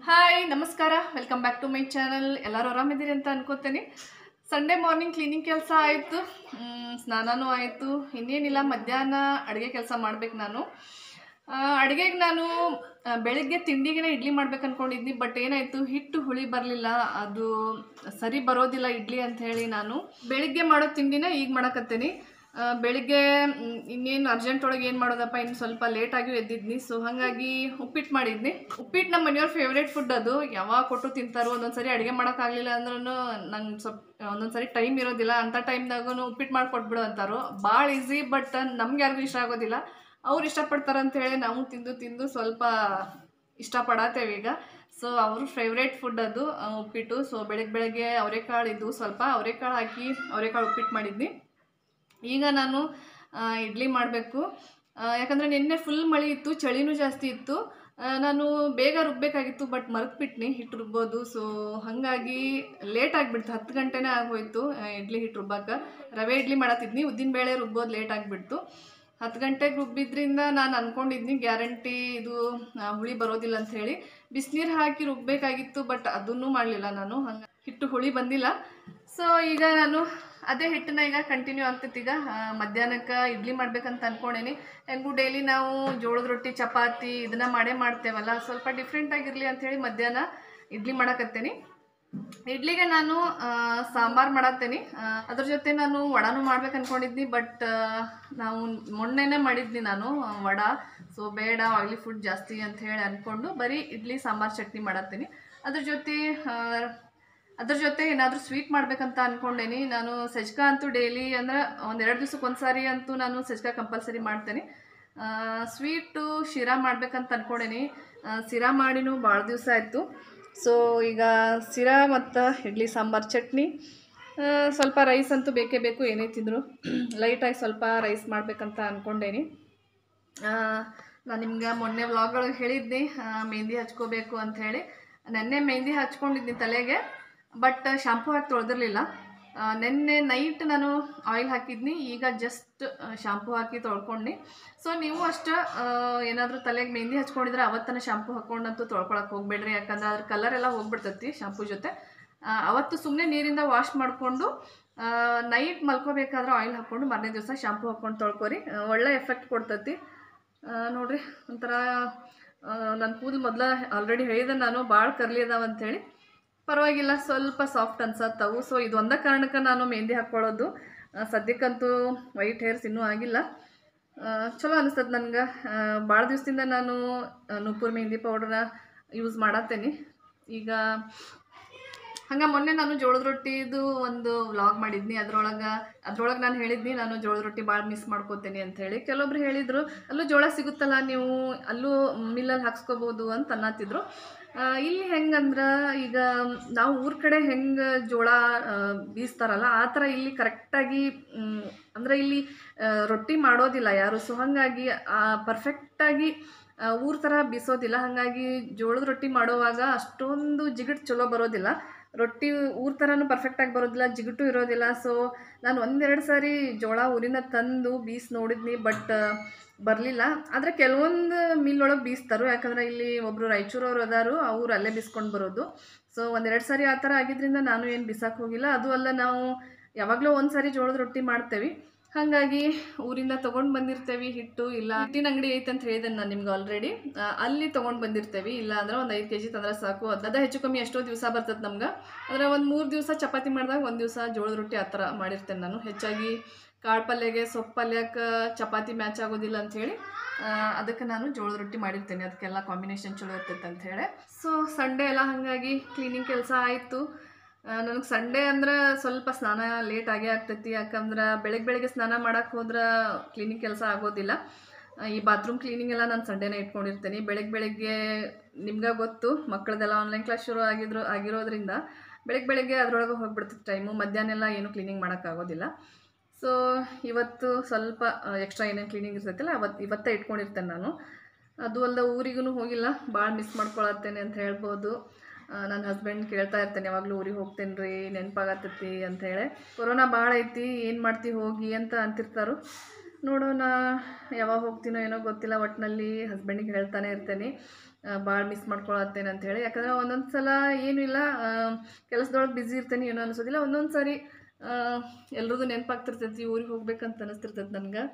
hi ನಮಸ್ಕಾರ welcome back to my channel ಎಲ್ಲರೂ ಆರಾಮಿದ್ದೀರಿ ಅಂತ ಅನ್ಕೋತೀನಿ ಸಂಡೇ ಮಾರ್ನಿಂಗ್ ಕ್ಲೀನಿಂಗ್ ಕೆಲಸ ಆಯಿತು ಸ್ನಾನನೂ ಆಯಿತು ಇನ್ನೇನಿಲ್ಲ ಮಧ್ಯಾಹ್ನ ಅಡುಗೆ ಕೆಲಸ ಮಾಡ್ಬೇಕು ನಾನು ಅಡುಗೆಗೆ ನಾನು ಆ, ಬೆಳಿಗ್ಗೆ ತಿಂಡಿಗೆ ಇಡ್ಲಿ ಮಾಡ್ಬೇಕು ಅನ್ಕೊಂಡಿದ್ನಿ ಬಟ್ ಏನಾಯಿತು ಹಿಟ್ಟು ಹುಳಿ ಬರಲಿಲ್ಲ ಅದು ಸರಿ ಬರೋದಿಲ್ಲ ಇಡ್ಲಿ ಅಂತ ಹೇಳಿ ನಾನು ಬೆಳಿಗ್ಗೆ ಮಾಡೋ ತಿಂಡಿನ ಈಗ ಮಾಡಕತ್ತೀನಿ ಆ, ಬೆಳಿಗ್ಗೆ ಮ್, ಇನ್ನೇನು ಅರ್ಜೆಂಟ್ ಒಳಗೆ ಏನು ಮಾಡೋದಪ್ಪ ಇನ್ನು ಸ್ವಲ್ಪ ಲೇಟಾಗಿ ಎದ್ದಿದ್ನಿ ಸೊ ಹಾಗಾಗಿ ಉಪ್ಪಿಟ್ಟು ಮಾಡಿದ್ನಿ ಉಪ್ಪಿಟ್ಟು ನಮ್ಮ ಮನೆಯವ್ರ ಫೇವ್ರೇಟ್ ಫುಡ್ ಅದು ಯಾವಾಗ ಕೊಟ್ಟು ತಿಂತಾರೋ ಒಂದೊಂದ್ಸರಿ ಅಡುಗೆ ಮಾಡೋಕ್ಕಾಗಲಿಲ್ಲ ಅಂದ್ರೂ ನಂಗೆ ಸ್ವಲ್ಪ ಒಂದೊಂದ್ಸರಿ ಟೈಮ್ ಇರೋದಿಲ್ಲ ಅಂಥ ಟೈಮ್ದಾಗೂ ಉಪ್ಪಿಟ್ಟು ಮಾಡಿಕೊಟ್ಬಿಡು ಅಂತಾರೋ ಭಾಳ ಈಸಿ ಬಟ್ ನಮ್ಗೆ ಯಾರಿಗೂ ಇಷ್ಟ ಆಗೋದಿಲ್ಲ ಅವ್ರು ಇಷ್ಟಪಡ್ತಾರೆ ಅಂತ ಹೇಳಿ ನಾವು ತಿಂದು ತಿಂದು ಸ್ವಲ್ಪ ಇಷ್ಟಪಡತ್ತೇವೆ ಈಗ ಸೊ ಅವ್ರ ಫೇವ್ರೇಟ್ ಫುಡ್ ಅದು ಆ, ಉಪ್ಪಿಟ್ಟು ಸೊ ಬೆಳಗ್ಗೆ ಬೆಳಗ್ಗೆ ಅವರೆಕಾಳು ಇದ್ದು ಸ್ವಲ್ಪ ಅವರೆಕಾಳು ಹಾಕಿ ಅವರೆಕಾಳು ಉಪ್ಪಿಟ್ಟು ಮಾಡಿದ್ನಿ ಈಗ ನಾನು ಆ, ಇಡ್ಲಿ ಮಾಡಬೇಕು ಯಾಕಂದರೆ ನಿನ್ನೆ ಫುಲ್ ಮಳೆ ಇತ್ತು ಚಳಿನೂ ಜಾಸ್ತಿ ಇತ್ತು ಆ, ನಾನು ಬೇಗ ರುಬ್ಬೇಕಾಗಿತ್ತು ಬಟ್ ಮರೆತುಬಿಟ್ನಿ ಹಿಟ್ಟು ರುಬ್ಬೋದು ಸೊ ಹಾಗಾಗಿ ಲೇಟ್ ಆಗಿಬಿಡ್ತು ಹತ್ತು ಗಂಟೆನೇ ಆಗೋಯ್ತು ಆ, ಇಡ್ಲಿ ಹಿಟ್ಟು ರುಬ್ಬಕ್ಕೆ ರವೆ ಇಡ್ಲಿ ಮಾಡತ್ತಿದ್ನಿ ಉದ್ದಿನಬೇಳೆ ರುಬ್ಬೋದು ಲೇಟ್ ಆಗಿಬಿಡ್ತು ಹತ್ತು ಗಂಟೆಗೆ ರುಬ್ಬಿದ್ರಿಂದ ನಾನು ಅಂದ್ಕೊಂಡಿದ್ನಿ ಗ್ಯಾರಂಟಿ ಇದು ಆ, ಹುಳಿ ಬರೋದಿಲ್ಲ ಅಂತ ಹೇಳಿ ಬಿಸಿನೀರು ಹಾಕಿ ರುಬ್ಬೇಕಾಗಿತ್ತು ಬಟ್ ಅದನ್ನೂ ಮಾಡಲಿಲ್ಲ ನಾನು ಹಂಗೆ ಹಿಟ್ಟು ಹುಳಿ ಬಂದಿಲ್ಲ ಸೊ ಈಗ ನಾನು ಅದೇ ಹಿಟ್ಟನ್ನ ಈಗ ಕಂಟಿನ್ಯೂ ಆಗ್ತೈತಿ ಈಗ ಆ, ಮಧ್ಯಾಹ್ನಕ್ಕೆ ಇಡ್ಲಿ ಮಾಡ್ಬೇಕಂತ ಅನ್ಕೊಂಡೇನಿ ಹೆಂಗೂ ಡೈಲಿ ನಾವು ಜೋಳದ ರೊಟ್ಟಿ ಚಪಾತಿ ಇದನ್ನ ಮಾಡೇ ಮಾಡ್ತೇವಲ್ಲ ಸ್ವಲ್ಪ ಡಿಫ್ರೆಂಟ್ ಆಗಿರಲಿ ಅಂಥೇಳಿ ಮಧ್ಯಾಹ್ನ ಇಡ್ಲಿ ಮಾಡಕತ್ತೇನಿ ಇಡ್ಲಿಗೆ ನಾನು ಸಾಂಬಾರು ಮಾಡತ್ತೇನೆ ಅದ್ರ ಜೊತೆ ನಾನು ವಡಾನು ಮಾಡ್ಬೇಕು ಅನ್ಕೊಂಡಿದ್ನಿ ಬಟ್ ನಾವು ಮೊನ್ನೆನೇ ಮಾಡಿದ್ನಿ ನಾನು ಆ, ವಡ ಸೊ ಬೇಡ ಆಯಿಲಿ ಫುಡ್ ಜಾಸ್ತಿ ಅಂತ ಹೇಳಿ ಅಂದ್ಕೊಂಡು ಬರೀ ಇಡ್ಲಿ ಸಾಂಬಾರು ಚಟ್ನಿ ಮಾಡತ್ತೀನಿ ಅದ್ರ ಜೊತೆ ಆ, ಅದ್ರ ಜೊತೆ ಏನಾದರೂ ಸ್ವೀಟ್ ಮಾಡ್ಬೇಕಂತ ಅನ್ಕೊಂಡೇನಿ ನಾನು ಸಜ್ಕಾ ಅಂತೂ ಡೈಲಿ ಅಂದ್ರೆ ಒಂದೆರಡು ದಿವ್ಸಕ್ಕೆ ಒಂದ್ಸಾರಿ ಅಂತೂ ನಾನು ಸಜ್ಕಾ ಕಂಪಲ್ಸರಿ ಮಾಡ್ತೇನೆ ಸ್ವೀಟು ಶಿರಾ ಮಾಡ್ಬೇಕಂತ ಅನ್ಕೊಂಡೇನಿ ಆ, ಶಿರಾ ಮಾಡಿನೂ ಭಾಳ ದಿವಸ ಆಯಿತು ಸೊ ಈಗ ಶಿರಾ ಮತ್ತು ಇಡ್ಲಿ ಸಾಂಬಾರು ಚಟ್ನಿ ಆ, ಸ್ವಲ್ಪ ರೈಸ್ ಅಂತೂ ಬೇಕೇ ಬೇಕು ಏನೇ ತಿಂದರು ಲೈಟಾಗಿ ಸ್ವಲ್ಪ ರೈಸ್ ಮಾಡ್ಬೇಕಂತ ಅಂದ್ಕೊಂಡೇನಿ ನಾನು ನಿಮ್ಗೆ ಮೊನ್ನೆ ವ್ಲಾಗ್ಗಳಿಗೆ ಹೇಳಿದ್ನಿ ಆ, ಮೆಹಂದಿ ಹಚ್ಕೋಬೇಕು ಅಂತ ಹೇಳಿ ನೆನ್ನೆ ಮೆಹಂದಿ ಹಚ್ಕೊಂಡಿದ್ನಿ ತಲೆಗೆ ಬಟ್ ಶಾಂಪೂ ಹಾಕಿ ತೊಳೆದಿರಲಿಲ್ಲ ನೆನ್ನೆ ನೈಟ್ ನಾನು ಆಯಿಲ್ ಹಾಕಿದ್ನಿ ಈಗ ಜಸ್ಟ್ ಶಾಂಪೂ ಹಾಕಿ ತೊಳ್ಕೊಂಡ್ನಿ ಸೊ ನೀವು ಅಷ್ಟು ಏನಾದರೂ ತಲೆಗೆ ಮೆಹಂದಿ ಹಚ್ಕೊಂಡಿದ್ರೆ ಅವತ್ತನ ಶಾಂಪೂ ಹಾಕ್ಕೊಂಡಂತೂ ತೊಳ್ಕೊಳಕ್ಕೆ ಹೋಗ್ಬೇಡ್ರಿ ಯಾಕಂದ್ರೆ ಅದ್ರ ಕಲರ್ ಎಲ್ಲ ಹೋಗ್ಬಿಡ್ತೈತಿ ಶಾಂಪೂ ಜೊತೆ ಆ, ಅವತ್ತು ಸುಮ್ಮನೆ ನೀರಿಂದ ವಾಶ್ ಮಾಡಿಕೊಂಡು ನೈಟ್ ಮಲ್ಕೋಬೇಕಾದ್ರೆ ಆಯಿಲ್ ಹಾಕ್ಕೊಂಡು ಮಾರನೇ ದಿವಸ ಶಾಂಪೂ ಹಾಕ್ಕೊಂಡು ತೊಳ್ಕೊರಿ ಆ, ಒಳ್ಳೆ ಎಫೆಕ್ಟ್ ಕೊಡ್ತೈತಿ ಆ, ನೋಡ್ರಿ ಒಂಥರ ನನ್ನ ಕೂದಲು ಮೊದಲ ಆಲ್ರೆಡಿ ಹೇಳಿದೆ ನಾನು ಭಾಳ ಕರ್ಲಿ ಅದಾವ ಅಂಥೇಳಿ ಪರವಾಗಿಲ್ಲ ಸ್ವಲ್ಪ ಸಾಫ್ಟ್ ಅನ್ಸತ್ತವು ಸೊ ಇದು ಒಂದೇ ಕಾರಣಕ್ಕೆ ನಾನು ಮೆಹಂದಿ ಹಾಕ್ಕೊಳ್ಳೋದು ಆ, ಸದ್ಯಕ್ಕಂತೂ ವೈಟ್ ಹೇರ್ಸ್ ಇನ್ನೂ ಆಗಿಲ್ಲ ಆ, ಚಲೋ ಅನಿಸ್ತದೆ ನನಗೆ ಭಾಳ ದಿವಸದಿಂದ ನಾನು ಆ, ನೂಪುರ್ ಮೆಹಂದಿ ಪೌಡ್ರನ್ನ ಯೂಸ್ ಮಾಡತ್ತೇನೆ ಈಗ ಹಂಗೆ ಮೊನ್ನೆ ನಾನು ಜೋಳದ ರೊಟ್ಟಿದು ಒಂದು ವ್ಲಾಗ್ ಮಾಡಿದ್ನಿ ಅದ್ರೊಳಗೆ ಅದ್ರೊಳಗೆ ನಾನು ಹೇಳಿದ್ನಿ ನಾನು ಜೋಳದ ರೊಟ್ಟಿ ಭಾಳ ಮಿಸ್ ಮಾಡ್ಕೋತೇನೆ ಅಂತ ಹೇಳಿ ಕೆಲವೊಬ್ರು ಹೇಳಿದರು ಅಲ್ಲೂ ಜೋಳ ಸಿಗುತ್ತಲ್ಲ ನೀವು ಅಲ್ಲೂ ಮಿಲ್ಲಲ್ಲಿ ಹಾಕ್ಸ್ಕೋಬೋದು ಅಂತ ಅನ್ನತ್ತಿದ್ರು ಆ, ಇಲ್ಲಿ ಹೆಂಗಂದ್ರೆ ಈಗ ನಾವು ಊರ ಕಡೆ ಹೆಂಗೆ ಜೋಳ ಆ, ಬೀಸ್ತಾರಲ್ಲ ಆ ಥರ ಇಲ್ಲಿ ಕರೆಕ್ಟಾಗಿ ಅಂದರೆ ಇಲ್ಲಿ ಆ, ರೊಟ್ಟಿ ಮಾಡೋದಿಲ್ಲ ಯಾರು ಸೊ ಹಾಗಾಗಿ ಪರ್ಫೆಕ್ಟಾಗಿ ಊರ ಥರ ಬೀಸೋದಿಲ್ಲ ಹಾಗಾಗಿ ಜೋಳದ ರೊಟ್ಟಿ ಮಾಡೋವಾಗ ಅಷ್ಟೊಂದು ಜಿಗಿಟ್ ಚಲೋ ಬರೋದಿಲ್ಲ ರೊಟ್ಟಿ ಊರ ಥರನೂ ಪರ್ಫೆಕ್ಟಾಗಿ ಬರೋದಿಲ್ಲ ಜಿಗುಟು ಇರೋದಿಲ್ಲ ಸೊ ನಾನು ಒಂದೆರಡು ಸಾರಿ ಜೋಳ ಊರಿಂದ ತಂದು ಬೀಸ್ ನೋಡಿದ್ನಿ ಬಟ್ ಬರಲಿಲ್ಲ ಆದರೆ ಕೆಲವೊಂದು ಮಿಲ್ ಒಳಗೆ ಬೀಸ್ತಾರೋ ಯಾಕಂದ್ರೆ ಇಲ್ಲಿ ಒಬ್ಬರು ರಾಯಚೂರವ್ರು ಅದಾರು ಅವ್ರು ಅಲ್ಲೇ ಬೀಸ್ಕೊಂಡು ಬರೋದು ಸೊ ಒಂದೆರಡು ಸಾರಿ ಆ ಥರ ಆಗಿದ್ರಿಂದ ನಾನು ಏನು ಬಿಸಾಕ್ ಹೋಗಿಲ್ಲ ಅದು ಅಲ್ಲ ನಾವು ಯಾವಾಗಲೂ ಒಂದು ಸಾರಿ ಜೋಳದ ರೊಟ್ಟಿ ಮಾಡ್ತೇವೆ ಹಾಗಾಗಿ ಊರಿಂದ ತೊಗೊಂಡು ಬಂದಿರ್ತೇವೆ ಹಿಟ್ಟು ಇಲ್ಲ ಹಿಟ್ಟಿನ ಅಂಗಡಿ ಐತೆ ಅಂತ ಹೇಳಿದೆ ನಾನು ನಿಮ್ಗೆ ಆಲ್ರೆಡಿ ಅಲ್ಲಿ ತೊಗೊಂಡು ಬಂದಿರ್ತೇವೆ ಇಲ್ಲ ಅಂದ್ರೆ ಒಂದು ಐದು ಕೆ ಜಿ ತಂದ್ರೆ ಸಾಕು ಅದ ಹೆಚ್ಚು ಕಮ್ಮಿ ಎಷ್ಟೋ ದಿವಸ ಬರ್ತದೆ ನಮ್ಗೆ ಅಂದರೆ ಒಂದು ಮೂರು ದಿವಸ ಚಪಾತಿ ಮಾಡಿದಾಗ ಒಂದು ದಿವಸ ಜೋಳದ ರೊಟ್ಟಿ ಆ ಥರ ಮಾಡಿರ್ತೇನೆ ನಾನು ಹೆಚ್ಚಾಗಿ ಕಾಳು ಪಲ್ಯಗೆ ಸೊಪ್ಪು ಪಲ್ಯಕ್ಕೆ ಚಪಾತಿ ಮ್ಯಾಚ್ ಆಗೋದಿಲ್ಲ ಅಂಥೇಳಿ ಅದಕ್ಕೆ ನಾನು ಜೋಳದ ರೊಟ್ಟಿ ಮಾಡಿರ್ತೇನೆ ಅದಕ್ಕೆಲ್ಲ ಕಾಂಬಿನೇಷನ್ ಚಲೋ ಇರ್ತೈತೆ ಅಂಥೇಳಿ ಸೊ ಸಂಡೇ ಎಲ್ಲ ಹಾಗಾಗಿ ಕ್ಲೀನಿಂಗ್ ಕೆಲಸ ಆಯಿತು ನನಗೆ ಸಂಡೇ ಅಂದ್ರೆ ಸ್ವಲ್ಪ ಸ್ನಾನ ಲೇಟ್ ಆಗೇ ಆಗ್ತೈತಿ ಯಾಕಂದ್ರೆ ಬೆಳಗ್ಗೆ ಬೆಳಗ್ಗೆ ಸ್ನಾನ ಮಾಡಕ್ಕೆ ಹೋದ್ರೆ ಕ್ಲೀನಿಂಗ್ ಕೆಲಸ ಆಗೋದಿಲ್ಲ ಆ, ಈ ಬಾತ್ರೂಮ್ ಕ್ಲೀನಿಂಗ್ ಎಲ್ಲ ನಾನು ಸಂಡೇನೇ ಇಟ್ಕೊಂಡಿರ್ತೀನಿ ಬೆಳಗ್ಗೆ ಬೆಳಗ್ಗೆ ನಿಮ್ಗೆ ಗೊತ್ತು ಮಕ್ಕಳದೆಲ್ಲ ಆನ್ಲೈನ್ ಕ್ಲಾಸ್ ಶುರು ಆಗಿದ್ರು ಆಗಿರೋದ್ರಿಂದ ಬೆಳಗ್ಗೆ ಬೆಳಗ್ಗೆ ಅದರೊಳಗೆ ಹೋಗ್ಬಿಡ್ತೈತೆ ಟೈಮು ಮಧ್ಯಾಹ್ನ ಎಲ್ಲ ಏನೂ ಕ್ಲೀನಿಂಗ್ ಮಾಡೋಕ್ಕಾಗೋದಿಲ್ಲ ಸೊ ಇವತ್ತು ಸ್ವಲ್ಪ ಎಕ್ಸ್ಟ್ರಾ ಏನೇನು ಕ್ಲೀನಿಂಗ್ ಇರ್ತೈತಲ್ಲ ಅವತ್ತು ಇವತ್ತೇ ಇಟ್ಕೊಂಡಿರ್ತೇನೆ ನಾನು ಅದು ಅಲ್ಲದೆ ಊರಿಗೂ ಹೋಗಿಲ್ಲ ಭಾಳ ಮಿಸ್ ಮಾಡ್ಕೊಳತ್ತೇನೆ ಅಂತ ಹೇಳ್ಬೋದು ನನ್ನ ಹಸ್ಬೆಂಡ್ ಕೇಳ್ತಾ ಇರ್ತೇನೆ ಯಾವಾಗಲೂ ಊರಿಗೆ ಹೋಗ್ತೇನೆ ರೀ ನೆನಪಾಗತ್ತೈತಿ ಅಂಥೇಳಿ ಕೊರೋನಾ ಭಾಳ ಐತಿ ಏನು ಮಾಡ್ತಿ ಹೋಗಿ ಅಂತ ಅಂತಿರ್ತಾರೋ ನೋಡೋಣ ಯಾವಾಗ ಹೋಗ್ತೀನೋ ಏನೋ ಗೊತ್ತಿಲ್ಲ ಒಟ್ಟಿನಲ್ಲಿ ಹಸ್ಬೆಂಡಿಗೆ ಹೇಳ್ತಾನೆ ಇರ್ತೇನೆ ಭಾಳ ಮಿಸ್ ಮಾಡ್ಕೊಳತ್ತೇನೆ ಅಂತ ಹೇಳಿ ಯಾಕಂದರೆ ಒಂದೊಂದು ಸಲ ಏನೂ ಇಲ್ಲ ಕೆಲಸದೊಳಗೆ ಬ್ಯುಸಿ ಇರ್ತೇನೆ ಏನೂ ಅನಿಸೋದಿಲ್ಲ ಒಂದೊಂದು ಸಾರಿ ಎಲ್ರದ್ದು ನೆನಪಾಗ್ತಿರ್ತೈತಿ ಊರಿಗೆ ಹೋಗ್ಬೇಕಂತ ಅನಿಸ್ತಿರ್ತೈತಿ ನನಗೆ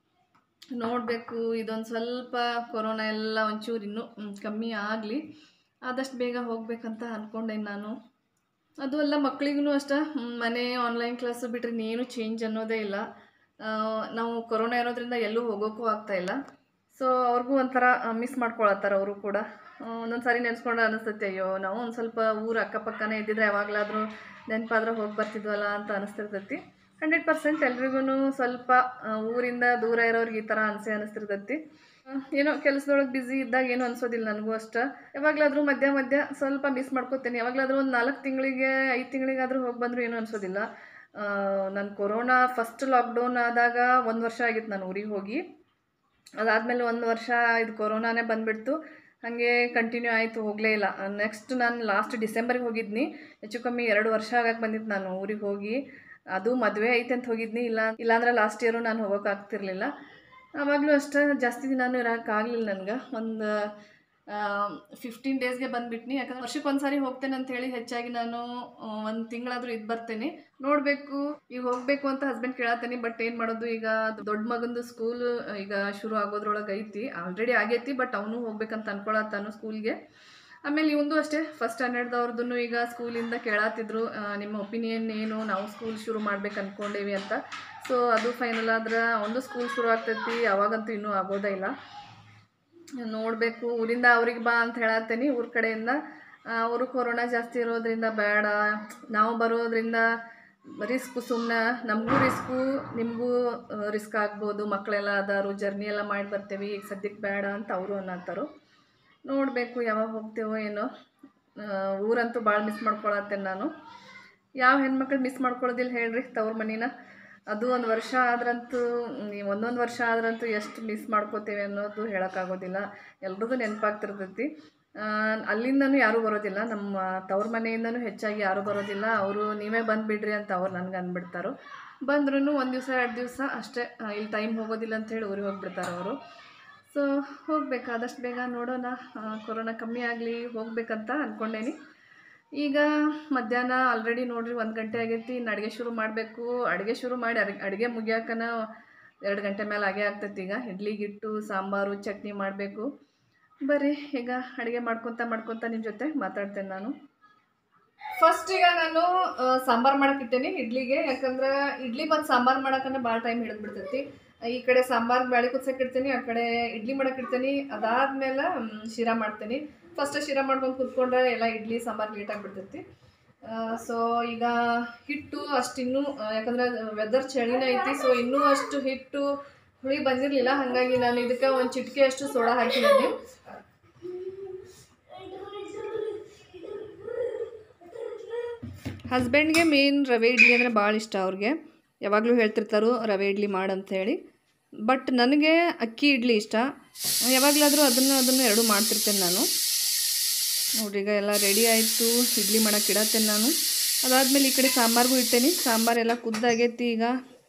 ನೋಡಬೇಕು ಇದೊಂದು ಸ್ವಲ್ಪ ಕೊರೋನಾ ಎಲ್ಲ ಒಂಚೂರು ಇನ್ನೂ ಮ್, ಕಮ್ಮಿ ಆಗಲಿ ಆದಷ್ಟು ಬೇಗ ಹೋಗ್ಬೇಕಂತ ಅಂದ್ಕೊಂಡೇನಿ ನಾನು ಅದು ಅಲ್ಲ ಮಕ್ಳಿಗೂ ಅಷ್ಟೇ ಮ್, ಮನೆ ಆನ್ಲೈನ್ ಕ್ಲಾಸು ಬಿಟ್ಟರೆ ಇನ್ನೇನು ಚೇಂಜ್ ಅನ್ನೋದೇ ಇಲ್ಲ ಆ, ನಾವು ಕೊರೋನಾ ಇರೋದ್ರಿಂದ ಎಲ್ಲೂ ಹೋಗೋಕ್ಕೂ ಆಗ್ತಾ ಇಲ್ಲ ಸೊ ಅವ್ರಿಗೂ ಒಂಥರ ಮಿಸ್ ಮಾಡ್ಕೊಳತ್ತಾರ ಅವರು ಕೂಡ ಒಂದೊಂದು ಸಾರಿ ನೆನೆಸ್ಕೊಂಡ್ರೆ ಅನಿಸ್ತೈತೆ ಅಯ್ಯೋ ನಾವು ಒಂದು ಸ್ವಲ್ಪ ಊರು ಅಕ್ಕಪಕ್ಕನೇ ಇದ್ದಿದ್ರೆ ಯಾವಾಗಲಾದರೂ ನೆನಪಾದ್ರೆ ಹೋಗಿ ಬರ್ತಿದ್ವಲ್ಲ ಅಂತ ಅನಿಸ್ತಿರ್ತೈತಿ ಹಂಡ್ರೆಡ್ ಪರ್ಸೆಂಟ್ ಎಲ್ರಿಗೂ ಸ್ವಲ್ಪ ಆ, ಊರಿಂದ ದೂರ ಇರೋರಿಗೆ ಈ ಥರ ಅನಿಸೆ ಅನಿಸ್ತಿರ್ತೈತಿ ಆ, ಏನೋ ಕೆಲಸದೊಳಗೆ ಬ್ಯುಸಿ ಇದ್ದಾಗ ಏನೂ ಅನ್ಸೋದಿಲ್ಲ ನನಗೂ ಅಷ್ಟೇ ಯಾವಾಗಲಾದರೂ ಮಧ್ಯ ಮಧ್ಯ ಸ್ವಲ್ಪ ಮಿಸ್ ಮಾಡ್ಕೋತೇನೆ ಯಾವಾಗಲಾದರೂ ಒಂದು ನಾಲ್ಕು ತಿಂಗಳಿಗೆ ಐದು ತಿಂಗಳಿಗಾದರೂ ಹೋಗಿ ಬಂದರೂ ಏನೂ ಅನ್ಸೋದಿಲ್ಲ ನಾನು ಕೊರೋನಾ ಫಸ್ಟ್ ಲಾಕ್ಡೌನ್ ಆದಾಗ ಒಂದು ವರ್ಷ ಆಗಿತ್ತು ನಾನು ಊರಿಗೆ ಹೋಗಿ ಅದಾದಮೇಲೆ ಒಂದು ವರ್ಷ ಇದು ಕೊರೋನಾನೇ ಬಂದುಬಿಡ್ತು ಹಾಗೆ ಕಂಟಿನ್ಯೂ ಆಯಿತು ಹೋಗಲೇ ಇಲ್ಲ ನೆಕ್ಸ್ಟ್ ನಾನು ಲಾಸ್ಟ್ ಡಿಸೆಂಬರ್ಗೆ ಹೋಗಿದ್ನಿ ಹೆಚ್ಚು ಕಮ್ಮಿ ಎರಡು ವರ್ಷ ಆಗಕ್ಕೆ ಬಂದಿತ್ತು ನಾನು ಊರಿಗೆ ಹೋಗಿ ಅದು ಮದುವೆ ಐತೆ ಅಂತ ಹೋಗಿದ್ನಿ ಇಲ್ಲ ಇಲ್ಲಾಂದ್ರೆ ಲಾಸ್ಟ್ ಇಯರು ನಾನು ಹೋಗೋಕ್ಕಾಗ್ತಿರ್ಲಿಲ್ಲ ಆವಾಗಲೂ ಅಷ್ಟೇ ಜಾಸ್ತಿ ದಿನಾನು ಇರೋಕ್ಕಾಗಲಿಲ್ಲ ನನಗೆ ಒಂದು ಫಿಫ್ಟೀನ್ ಡೇಸ್ಗೆ ಬಂದುಬಿಟ್ನಿ ಯಾಕಂದ್ರೆ ವರ್ಷಕ್ಕೆ ಒಂದು ಸಾರಿ ಹೋಗ್ತೇನೆ ಅಂತ ಹೇಳಿ ಹೆಚ್ಚಾಗಿ ನಾನು ಒಂದು ತಿಂಗಳಾದರೂ ಇದು ಬರ್ತೇನೆ ನೋಡಬೇಕು ಈಗ ಹೋಗಬೇಕು ಅಂತ ಹಸ್ಬೆಂಡ್ ಕೇಳತ್ತೇನೆ ಬಟ್ ಏನು ಮಾಡೋದು ಈಗ ದೊಡ್ಡ ಮಗಂದು ಸ್ಕೂಲ್ ಈಗ ಶುರು ಆಗೋದ್ರೊಳಗೆ ಐತಿ ಆಲ್ರೆಡಿ ಆಗೈತಿ ಬಟ್ ಅವನು ಹೋಗ್ಬೇಕಂತ ಅನ್ಕೊಳತ್ತಾನು ಸ್ಕೂಲ್ಗೆ ಆಮೇಲೆ ಇವಂದು ಅಷ್ಟೇ ಫಸ್ಟ್ ಸ್ಟ್ಯಾಂಡರ್ಡ್ದವ್ರದ್ದು ಈಗ ಸ್ಕೂಲಿಂದ ಕೇಳತ್ತಿದ್ರು ಆ, ನಿಮ್ಮ ಒಪಿನಿಯನ್ ಏನು ನಾವು ಸ್ಕೂಲ್ ಶುರು ಮಾಡ್ಬೇಕು ಅಂದ್ಕೊಂಡೇವಿ ಅಂತ ಸೊ ಅದು ಫೈನಲ್ ಆದ್ರೆ ಒಂದು ಸ್ಕೂಲ್ ಶುರು ಆಗ್ತೈತಿ ಅವಾಗಂತೂ ಇನ್ನೂ ಆಗೋದೇ ಇಲ್ಲ ನೋಡಬೇಕು ಊರಿಂದ ಅವ್ರಿಗೆ ಬಾ ಅಂತ ಹೇಳತ್ತೇನೆ ಊರ ಕಡೆಯಿಂದ ಅವರು ಕೊರೋನಾ ಜಾಸ್ತಿ ಇರೋದ್ರಿಂದ ಬೇಡ ನಾವು ಬರೋದ್ರಿಂದ ರಿಸ್ಕು ಸುಮ್ಮನೆ ನಮಗೂ ರಿಸ್ಕು ನಿಮಗೂ ರಿಸ್ಕ್ ಆಗ್ಬೋದು ಮಕ್ಕಳೆಲ್ಲ ಅದಾರು ಜರ್ನಿ ಎಲ್ಲ ಮಾಡಿ ಬರ್ತೇವೆ ಈಗ ಸದ್ಯಕ್ಕೆ ಬೇಡ ಅಂತ ಅವರು ಅನ್ನತ್ತಾರು ನೋಡಬೇಕು ಯಾವಾಗ ಹೋಗ್ತೇವೋ ಏನೋ ಆ, ಊರಂತೂ ಭಾಳ ಮಿಸ್ ಮಾಡ್ಕೊಳತ್ತೇನೆ ನಾನು ಯಾವ ಹೆಣ್ಮಕ್ಳು ಮಿಸ್ ಮಾಡ್ಕೊಳ್ಳೋದಿಲ್ಲ ಹೇಳ್ರಿ ತವ್ರ ಮನಿನ ಅದು ಒಂದು ವರ್ಷ ಆದ್ರಂತೂ ನೀವು ಒಂದೊಂದು ವರ್ಷ ಆದ್ರಂತೂ ಎಷ್ಟು ಮಿಸ್ ಮಾಡ್ಕೋತೇವೆ ಅನ್ನೋದು ಹೇಳೋಕ್ಕಾಗೋದಿಲ್ಲ ಎಲ್ರಿಗೂ ನೆನಪಾಗ್ತಿರ್ತೈತಿ ಆ, ಅಲ್ಲಿಂದನೂ ಯಾರೂ ಬರೋದಿಲ್ಲ ನಮ್ಮ ತವ್ರ ಮನೆಯಿಂದನೂ ಹೆಚ್ಚಾಗಿ ಯಾರೂ ಬರೋದಿಲ್ಲ ಅವರು ನೀವೇ ಬಂದುಬಿಡ್ರಿ ಅಂತ ಅವ್ರು ನನಗೆ ಅಂದ್ಬಿಡ್ತಾರೋ ಬಂದ್ರೂ ಒಂದು ದಿವಸ ಎರಡು ದಿವಸ ಅಷ್ಟೇ ಆ, ಇಲ್ಲಿ ಟೈಮ್ ಹೋಗೋದಿಲ್ಲ ಅಂಥೇಳಿ ಊರಿಗೆ ಹೋಗ್ಬಿಡ್ತಾರೆ ಅವರು ಸೊ ಹೋಗ್ಬೇಕು ಆದಷ್ಟು ಬೇಗ ನೋಡೋಣ ಆ, ಕೊರೋನಾ ಕಮ್ಮಿ ಆಗಲಿ ಹೋಗ್ಬೇಕಂತ ಅಂದ್ಕೊಂಡೇನಿ ಈಗ ಮಧ್ಯಾಹ್ನ ಆಲ್ರೆಡಿ ನೋಡ್ರಿ ಒಂದು ಗಂಟೆ ಆಗೈತಿ ಇನ್ನು ಅಡುಗೆ ಶುರು ಮಾಡಬೇಕು ಅಡುಗೆ ಶುರು ಮಾಡಿ ಅಡ್ ಅಡುಗೆ ಮುಗಿಯಾಕನ ಎರಡು ಗಂಟೆ ಮೇಲೆ ಆಗೇ ಆಗ್ತೈತಿ ಈಗ ಇಡ್ಲಿಗಿಟ್ಟು ಸಾಂಬಾರು ಚಟ್ನಿ ಮಾಡಬೇಕು ಬರ್ರಿ ಈಗ ಅಡುಗೆ ಮಾಡ್ಕೊತ ಮಾಡ್ಕೊತ ನಿಮ್ಮ ಜೊತೆ ಮಾತಾಡ್ತೇನೆ ನಾನು ಫಸ್ಟ್ ಈಗ ನಾನು ಸಾಂಬಾರು ಮಾಡಕ್ಕೆ ಇಟ್ಟೇನಿ ಇಡ್ಲಿಗೆ ಯಾಕಂದ್ರೆ ಇಡ್ಲಿ ಬಂದು ಸಾಂಬಾರು ಮಾಡಕ್ಕನೆ ಭಾಳ ಟೈಮ್ ಹಿಡಿದ್ಬಿಡ್ತೈತಿ ಈ ಕಡೆ ಸಾಂಬಾರು ಬೇಳೆ ಕುದ್ಸಕ್ಕೆ ಇಡ್ತೀನಿ ಆ ಕಡೆ ಇಡ್ಲಿ ಮಾಡಕ್ಕೆ ಇಡ್ತೀನಿ ಅದಾದ್ಮೇಲೆ ಮ್, ಶಿರಾ ಮಾಡ್ತೀನಿ ಫಸ್ಟ್ ಶಿರಾ ಮಾಡ್ಕೊಂಡು ಕುತ್ಕೊಂಡ್ರೆ ಎಲ್ಲ ಇಡ್ಲಿ ಸಾಂಬಾರು ಲೇಟ್ ಆಗಿಬಿಡ್ತೈತಿ ಸೊ ಈಗ ಹಿಟ್ಟು ಅಷ್ಟು ಇನ್ನೂ ಆ, ಯಾಕಂದ್ರೆ ವೆದರ್ ಚಳಿನೇ ಐತಿ ಸೊ ಇನ್ನೂ ಅಷ್ಟು ಹಿಟ್ಟು ಹುಳಿ ಬಂದಿರಲಿಲ್ಲ ಹಾಗಾಗಿ ನಾನು ಇದಕ್ಕೆ ಒಂದು ಚಿಟಿಕೆ ಅಷ್ಟು ಸೋಡಾ ಹಾಕಿದ್ದೀನಿ ಹಸ್ಬೆಂಡ್ಗೆ ಮೇನ್ ರವೆ ಇಡ್ಲಿ ಅಂದರೆ ಭಾಳ ಇಷ್ಟ ಅವ್ರಿಗೆ ಯಾವಾಗಲೂ ಹೇಳ್ತಿರ್ತಾರೋ ರವೆ ಇಡ್ಲಿ ಮಾಡಂತ ಹೇಳಿ ಬಟ್ ನನಗೆ ಅಕ್ಕಿ ಇಡ್ಲಿ ಇಷ್ಟ ಯಾವಾಗಲಾದರೂ ಅದನ್ನು ಅದನ್ನು ಎರಡು ಮಾಡ್ತಿರ್ತೇನೆ ನಾನು ನೋಡ್ರಿ ಈಗ ಎಲ್ಲ ರೆಡಿ ಆಯಿತು ಇಡ್ಲಿ ಮಾಡಕ್ಕೆ ಇಡತ್ತೇನೆ ನಾನು ಅದಾದಮೇಲೆ ಈ ಕಡೆ ಸಾಂಬಾರ್ಗೂ ಇಟ್ಟೇನಿ ಸಾಂಬಾರೆಲ್ಲ ಕುದ್ದಾಗೈತಿ ಈಗ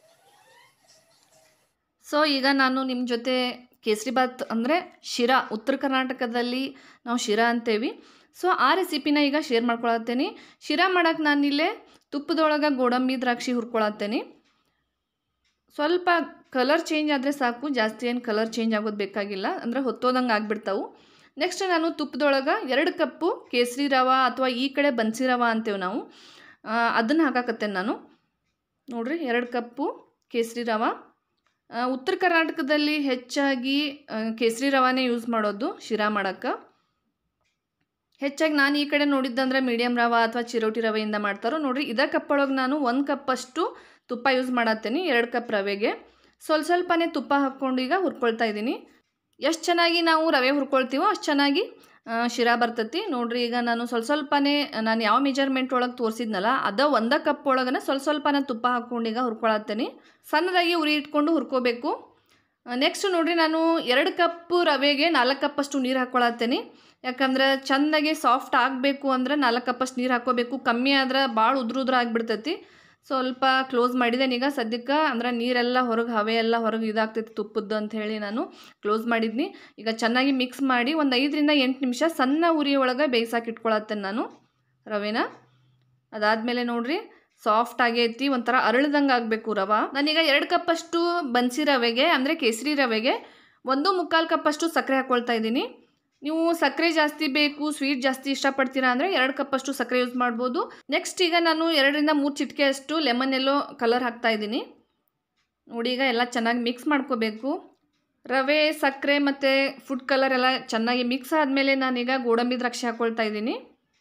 ಸೊ ಈಗ ನಾನು ನಿಮ್ಮ ಜೊತೆ ಕೇಸರಿಬಾತ್ ಅಂದರೆ ಶಿರಾ ಉತ್ತರ ಕರ್ನಾಟಕದಲ್ಲಿ ನಾವು ಶಿರಾ ಅಂತೇವಿ ಸೊ ಆ ರೆಸಿಪಿನ ಈಗ ಶೇರ್ ಮಾಡ್ಕೊಳತ್ತೇನೆ ಶಿರಾ ಮಾಡಕ್ಕೆ ನಾನಿಲ್ಲೇ ತುಪ್ಪದೊಳಗೆ ಗೋಡಂಬಿ ದ್ರಾಕ್ಷಿ ಹುರ್ಕೊಳತ್ತೇನೆ ಸ್ವಲ್ಪ ಕಲರ್ ಚೇಂಜ್ ಆದರೆ ಸಾಕು ಜಾಸ್ತಿ ಏನು ಕಲರ್ ಚೇಂಜ್ ಆಗೋದು ಬೇಕಾಗಿಲ್ಲ ಅಂದರೆ ಹೊತ್ತೋದಂಗೆ ಆಗ್ಬಿಡ್ತಾವು ನೆಕ್ಸ್ಟ್ ನಾನು ತುಪ್ಪದೊಳಗೆ ಎರಡು ಕಪ್ಪು ಕೇಸರಿ ರವೆ ಅಥವಾ ಈ ಕಡೆ ಬನ್ಸಿ ರವೆ ಅಂತೇವೆ ನಾವು ಅದನ್ನು ಹಾಕಾಕತ್ತೇನೆ ನಾನು ನೋಡ್ರಿ ಎರಡು ಕಪ್ಪು ಕೇಸರಿ ರವೆ ಆ, ಉತ್ತರ ಕರ್ನಾಟಕದಲ್ಲಿ ಹೆಚ್ಚಾಗಿ ಆ, ಕೇಸರಿ ರವಾನೇ ಯೂಸ್ ಮಾಡೋದು ಶಿರಾ ಮಾಡೋಕ್ಕೆ ಹೆಚ್ಚಾಗಿ ನಾನು ಈ ಕಡೆ ನೋಡಿದ್ದಂದ್ರೆ ಮೀಡಿಯಮ್ ರವೆ ಅಥವಾ ಚಿರೋಟಿ ರವೆಯಿಂದ ಮಾಡ್ತಾರೋ ನೋಡ್ರಿ ಇದೇ ಕಪ್ಪೊಳಗೆ ನಾನು ಒಂದು ಕಪ್ಪಷ್ಟು ತುಪ್ಪ ಯೂಸ್ ಮಾಡತ್ತೀನಿ ಎರಡು ಕಪ್ ರವೆಗೆ ಸ್ವಲ್ಪ ಸ್ವಲ್ಪನೇ ತುಪ್ಪ ಹಾಕ್ಕೊಂಡು ಈಗ ಹುರ್ಕೊಳ್ತಾ ಇದ್ದೀನಿ ಎಷ್ಟು ಚೆನ್ನಾಗಿ ನಾವು ರವೆ ಹುರ್ಕೊಳ್ತೀವೋ ಅಷ್ಟು ಚೆನ್ನಾಗಿ ಆ, ಶಿರಾ ಬರ್ತೈತಿ ನೋಡ್ರಿ ಈಗ ನಾನು ಸ್ವಲ್ಪ ಸ್ವಲ್ಪನೇ ನಾನು ಯಾವ ಮೆಜರ್ಮೆಂಟ್ ಒಳಗೆ ತೋರಿಸಿದ್ನಲ್ಲ ಅದ ಒಂದ ಕಪ್ ಒಳಗನೆ ಸ್ವಲ್ಪ ಸ್ವಲ್ಪನೇ ತುಪ್ಪ ಹಾಕ್ಕೊಂಡು ಈಗ ಹುರ್ಕೊಳತ್ತೇನೆ ಸಣ್ಣದಾಗಿ ಉರಿ ಇಟ್ಕೊಂಡು ಹುರ್ಕೋಬೇಕು ನೆಕ್ಸ್ಟ್ ನೋಡ್ರಿ ನಾನು ಎರಡು ಕಪ್ ರವೆಗೆ ನಾಲ್ಕು ಕಪ್ಪಷ್ಟು ನೀರು ಹಾಕ್ಕೊಳತ್ತೇನೆ ಯಾಕಂದ್ರೆ ಚೆಂದಾಗಿ ಸಾಫ್ಟ್ ಆಗಬೇಕು ಅಂದ್ರೆ ನಾಲ್ಕು ಕಪ್ಪಷ್ಟು ನೀರು ಹಾಕ್ಕೋಬೇಕು ಕಮ್ಮಿ ಆದ್ರೆ ಭಾಳ ಉದ್ರ ಉದ್ರ ಆಗಿಬಿಡ್ತೈತಿ ಸ್ವಲ್ಪ ಕ್ಲೋಸ್ ಮಾಡಿದ್ದೇನೆ ಈಗ ಸದ್ಯಕ್ಕೆ ಅಂದ್ರೆ ನೀರೆಲ್ಲ ಹೊರಗೆ ಹವೆ ಎಲ್ಲ ಹೊರಗೆ ಇದಾಗ್ತೈತೆ ತುಪ್ಪದ್ದು ಅಂತ ಹೇಳಿ ನಾನು ಕ್ಲೋಸ್ ಮಾಡಿದ್ನಿ ಈಗ ಚೆನ್ನಾಗಿ ಮಿಕ್ಸ್ ಮಾಡಿ ಒಂದು ಐದರಿಂದ ಎಂಟು ನಿಮಿಷ ಸಣ್ಣ ಉರಿ ಒಳಗೆ ಬೇಯಿಸಾಕಿ ಇಟ್ಕೊಳತ್ತೇನೆ ನಾನು ರವೆನ ಅದಾದಮೇಲೆ ನೋಡ್ರಿ ಸಾಫ್ಟ್ ಆಗೈತಿ ಒಂಥರ ಅರಳ್ದಂಗೆ ಆಗಬೇಕು ರವೆ ನಾನೀಗ ಎರಡು ಕಪ್ಪಷ್ಟು ಬನ್ಸಿ ರವೆಗೆ ಅಂದರೆ ಕೇಸರಿ ರವೆಗೆ ಒಂದು ಮುಕ್ಕಾಲು ಕಪ್ಪಷ್ಟು ಸಕ್ಕರೆ ಹಾಕ್ಕೊಳ್ತಾ ಇದ್ದೀನಿ ನೀವು ಸಕ್ಕರೆ ಜಾಸ್ತಿ ಬೇಕು ಸ್ವೀಟ್ ಜಾಸ್ತಿ ಇಷ್ಟಪಡ್ತೀರಾ ಅಂದರೆ ಎರಡು ಕಪ್ಪಷ್ಟು ಸಕ್ಕರೆ ಯೂಸ್ ಮಾಡ್ಬೋದು ನೆಕ್ಸ್ಟ್ ಈಗ ನಾನು ಎರಡರಿಂದ ಮೂರು ಚಿಟಿಕೆ ಅಷ್ಟು ಲೆಮನ್ ಎಲ್ಲೋ ಕಲರ್ ಹಾಕ್ತಾ ಇದ್ದೀನಿ ನೋಡಿ ಈಗ ಎಲ್ಲ ಚೆನ್ನಾಗಿ ಮಿಕ್ಸ್ ಮಾಡ್ಕೋಬೇಕು ರವೆ ಸಕ್ಕರೆ ಮತ್ತು ಫುಡ್ ಕಲರ್ ಎಲ್ಲ ಚೆನ್ನಾಗಿ ಮಿಕ್ಸ್ ಆದಮೇಲೆ ನಾನೀಗ ಗೋಡಂಬಿ ದ್ರಾಕ್ಷಿ ಹಾಕ್ಕೊಳ್ತಾ ಇದ್ದೀನಿ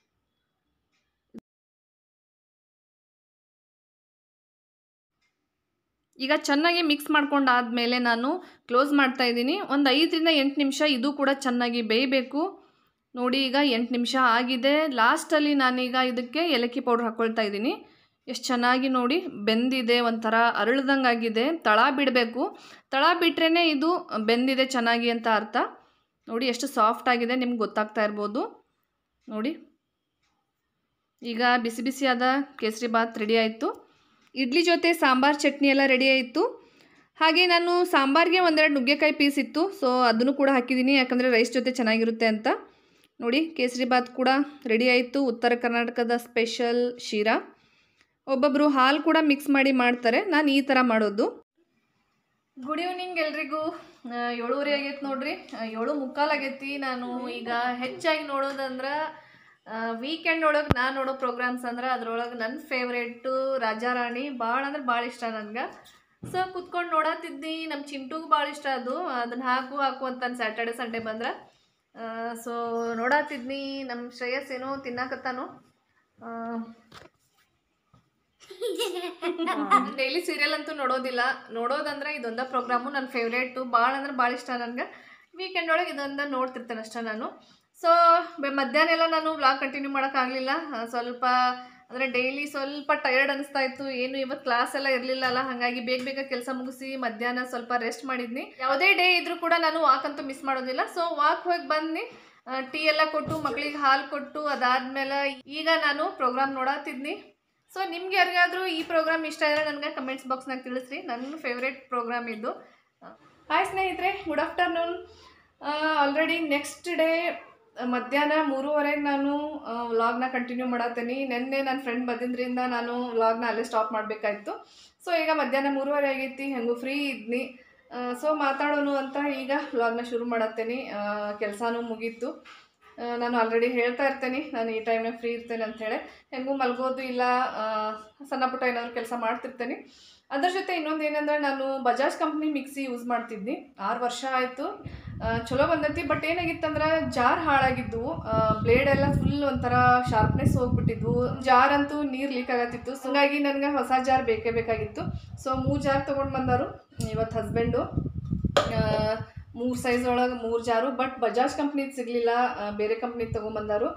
ಈಗ ಚೆನ್ನಾಗಿ ಮಿಕ್ಸ್ ಮಾಡ್ಕೊಂಡಾದಮೇಲೆ ನಾನು ಕ್ಲೋಸ್ ಮಾಡ್ತಾ ಇದ್ದೀನಿ ಒಂದು ಐದರಿಂದ ಎಂಟು ನಿಮಿಷ ಇದು ಕೂಡ ಚೆನ್ನಾಗಿ ಬೇಯಬೇಕು ನೋಡಿ ಈಗ ಎಂಟು ನಿಮಿಷ ಆಗಿದೆ ಲಾಸ್ಟಲ್ಲಿ ನಾನೀಗ ಇದಕ್ಕೆ ಏಲಕ್ಕಿ ಪೌಡ್ರ್ ಹಾಕ್ಕೊಳ್ತಾ ಇದ್ದೀನಿ ಎಷ್ಟು ಚೆನ್ನಾಗಿ ನೋಡಿ ಬೆಂದಿದೆ ಒಂಥರ ಅರಳ್ದಂಗೆ ಆಗಿದೆ ತಳ ಬಿಡಬೇಕು ತಳ ಬಿಟ್ರೇ ಇದು ಬೆಂದಿದೆ ಚೆನ್ನಾಗಿ ಅಂತ ಅರ್ಥ ನೋಡಿ ಎಷ್ಟು ಸಾಫ್ಟ್ ಆಗಿದೆ ನಿಮ್ಗೆ ಗೊತ್ತಾಗ್ತಾ ಇರ್ಬೋದು ನೋಡಿ ಈಗ ಬಿಸಿ ಬಿಸಿಯಾದ ಕೇಸರಿ ಬಾತ್ ರೆಡಿ ಆಯಿತು ಇಡ್ಲಿ ಜೊತೆ ಸಾಂಬಾರು ಚಟ್ನಿ ಎಲ್ಲ ರೆಡಿ ಆಯಿತು ಹಾಗೆ ನಾನು ಸಾಂಬಾರಿಗೆ ಒಂದೆರಡು ನುಗ್ಗೆಕಾಯಿ ಪೀಸ್ ಇತ್ತು ಸೊ ಅದನ್ನು ಕೂಡ ಹಾಕಿದ್ದೀನಿ ಯಾಕಂದರೆ ರೈಸ್ ಜೊತೆ ಚೆನ್ನಾಗಿರುತ್ತೆ ಅಂತ ನೋಡಿ ಕೇಸರಿ ಬಾತ್ ಕೂಡ ರೆಡಿ ಆಯಿತು ಉತ್ತರ ಕರ್ನಾಟಕದ ಸ್ಪೆಷಲ್ ಶೀರಾ ಒಬ್ಬೊಬ್ಬರು ಹಾಲು ಕೂಡ ಮಿಕ್ಸ್ ಮಾಡಿ ಮಾಡ್ತಾರೆ ನಾನು ಈ ಥರ ಮಾಡೋದು ಗುಡ್ ಈವ್ನಿಂಗ್ ಎಲ್ರಿಗೂ ಆ, ಏಳುವರೆ ಆಗೈತೆ ನೋಡ್ರಿ ಆ, ಏಳು ಮುಕ್ಕಾಲು ಆಗೈತಿ ನಾನು ಈಗ ಹೆಚ್ಚಾಗಿ ನೋಡೋದಂದ್ರೆ ವೀಕೆಂಡ್ ಒಳಗೆ ನಾನು ನೋಡೋ ಪ್ರೋಗ್ರಾಮ್ಸ್ ಅಂದ್ರೆ ಅದ್ರೊಳಗೆ ನನ್ನ ಫೇವ್ರೇಟು ರಾಜಾರಾಣಿ ಭಾಳ ಅಂದ್ರೆ ಭಾಳ ಇಷ್ಟ ನನಗೆ ಸೊ ಕುತ್ಕೊಂಡು ನೋಡತ್ತಿದ್ದಿ ನಮ್ಮ ಚಿಂಟುಗೂ ಭಾಳ ಇಷ್ಟ ಅದು ಅದನ್ನ ಹಾಕು ಹಾಕು ಅಂತ ಸ್ಯಾಟರ್ಡೆ ಸಂಡೇ ಬಂದ್ರೆ ಸೊ ನೋಡತ್ತಿದ್ನಿ ನಮ್ಮ ಶ್ರೇಯಸ್ ಏನೋ ತಿನ್ನಾಕತ್ತಾನು ಆ, ಡೈಲಿ ಸೀರಿಯಲ್ ಅಂತೂ ನೋಡೋದಿಲ್ಲ ನೋಡೋದಂದ್ರೆ ಇದೊಂದ ಪ್ರೋಗ್ರಾಮು ನನ್ನ ಫೇವ್ರೇಟು ಭಾಳ ಅಂದ್ರೆ ಭಾಳ ಇಷ್ಟ ನನಗೆ ವೀಕೆಂಡ್ ಒಳಗೆ ಇದೊಂದ ನೋಡ್ತಿರ್ತೇನೆ ಅಷ್ಟೇ ನಾನು ಸೊ ಮಧ್ಯಾಹ್ನ ಎಲ್ಲ ನಾನು ವ್ಲಾಗ್ ಕಂಟಿನ್ಯೂ ಮಾಡೋಕ್ಕಾಗಲಿಲ್ಲ ಸ್ವಲ್ಪ ಅಂದರೆ ಡೈಲಿ ಸ್ವಲ್ಪ ಟಯರ್ಡ್ ಅನಿಸ್ತಾ ಇತ್ತು ಏನು ಇವತ್ತು ಕ್ಲಾಸ್ ಎಲ್ಲ ಇರಲಿಲ್ಲ ಅಲ್ಲ ಹಾಗಾಗಿ ಬೇಗ ಬೇಗ ಕೆಲಸ ಮುಗಿಸಿ ಮಧ್ಯಾಹ್ನ ಸ್ವಲ್ಪ ರೆಸ್ಟ್ ಮಾಡಿದ್ನಿ ಯಾವುದೇ ಡೇ ಇದ್ರೂ ಕೂಡ ನಾನು ವಾಕ್ ಅಂತೂ ಮಿಸ್ ಮಾಡೋದಿಲ್ಲ ಸೊ ವಾಕ್ ಹೋಗಿ ಬಂದು ಟೀ ಎಲ್ಲ ಕೊಟ್ಟು ಮಗಳಿಗೆ ಹಾಲು ಕೊಟ್ಟು ಅದಾದ್ಮೇಲೆ ಈಗ ನಾನು ಪ್ರೋಗ್ರಾಮ್ ನೋಡತ್ತಿದ್ನಿ ಸೊ ನಿಮ್ಗೆ ಯಾರಿಗಾದ್ರೂ ಈ ಪ್ರೋಗ್ರಾಮ್ ಇಷ್ಟ ಇದ್ರೆ ನನಗೆ ಕಮೆಂಟ್ಸ್ ಬಾಕ್ಸ್ನಾಗ ತಿಳಿಸ್ರಿ ನನ್ನ ಫೇವ್ರೇಟ್ ಪ್ರೋಗ್ರಾಮ್ ಇದು ಹಾಯ್ ಸ್ನೇಹಿತರೆ good afternoon already next day ಮಧ್ಯಾಹ್ನ ಮೂರುವರೆಗೆ ನಾನು ವ್ಲಾಗ್ನ ಕಂಟಿನ್ಯೂ ಮಾಡತ್ತೀನಿ ನಿನ್ನೆ ನನ್ನ ಫ್ರೆಂಡ್ ಬಂದಿದ್ದರಿಂದ ನಾನು ವ್ಲಾಗ್ನ ಅಲ್ಲೇ ಸ್ಟಾಪ್ ಮಾಡಬೇಕಾಯ್ತು ಸೊ ಈಗ ಮಧ್ಯಾಹ್ನ ಮೂರುವರೆ ಆಗೈತಿ ಹೆಂಗೂ ಫ್ರೀ ಇದ್ನಿ ಸೊ ಮಾತಾಡೋನು ಅಂತ ಈಗ ವ್ಲಾಗ್ನ ಶುರು ಮಾಡತ್ತೇನೆ ಕೆಲಸನೂ ಮುಗೀತು ಆ, ನಾನು ಆಲ್ರೆಡಿ ಹೇಳ್ತಾ ಇರ್ತೇನೆ ನಾನು ಈ ಟೈಮ್ನಾಗ ಫ್ರೀ ಇರ್ತೇನೆ ಅಂಥೇಳಿ ಹೆಂಗೂ ಮಲ್ಗೋದು ಇಲ್ಲ ಆ, ಸಣ್ಣ ಪುಟ್ಟ ಏನಾದ್ರು ಕೆಲಸ ಮಾಡ್ತಿರ್ತೇನೆ ಅದ್ರ ಜೊತೆ ಇನ್ನೊಂದು ಏನಂದ್ರೆ ನಾನು ಬಜಾಜ್ ಕಂಪ್ನಿ ಮಿಕ್ಸಿ ಯೂಸ್ ಮಾಡ್ತಿದ್ನಿ ಆರು ವರ್ಷ ಆಯಿತು ಚಲೋ ಬಂದೈತಿ ಬಟ್ ಏನಾಗಿತ್ತಂದ್ರೆ ಜಾರ್ ಹಾಳಾಗಿದ್ದು ಬ್ಲೇಡ್ ಎಲ್ಲ ಫುಲ್ ಒಂಥರ ಶಾರ್ಪ್ನೆಸ್ ಹೋಗ್ಬಿಟ್ಟಿದ್ವು ಜಾರ್ ಅಂತೂ ನೀರು ಲೀಕ್ ಆಗತ್ತಿತ್ತು ಸೊ ಹಾಗಾಗಿ ನನಗೆ ಹೊಸ ಜಾರ್ ಬೇಕೇ ಬೇಕಾಗಿತ್ತು ಸೊ ಮೂರು ಜಾರ್ ತೊಗೊಂಡು ಬಂದರು ಇವತ್ತು ಹಸ್ಬೆಂಡು ಮೂರು ಸೈಜ್ ಒಳಗೆ ಮೂರು ಜಾರು ಬಟ್ ಬಜಾಜ್ ಕಂಪ್ನಿದು ಸಿಗಲಿಲ್ಲ ಬೇರೆ ಕಂಪ್ನಿದು ತೊಗೊಂಬಂದರು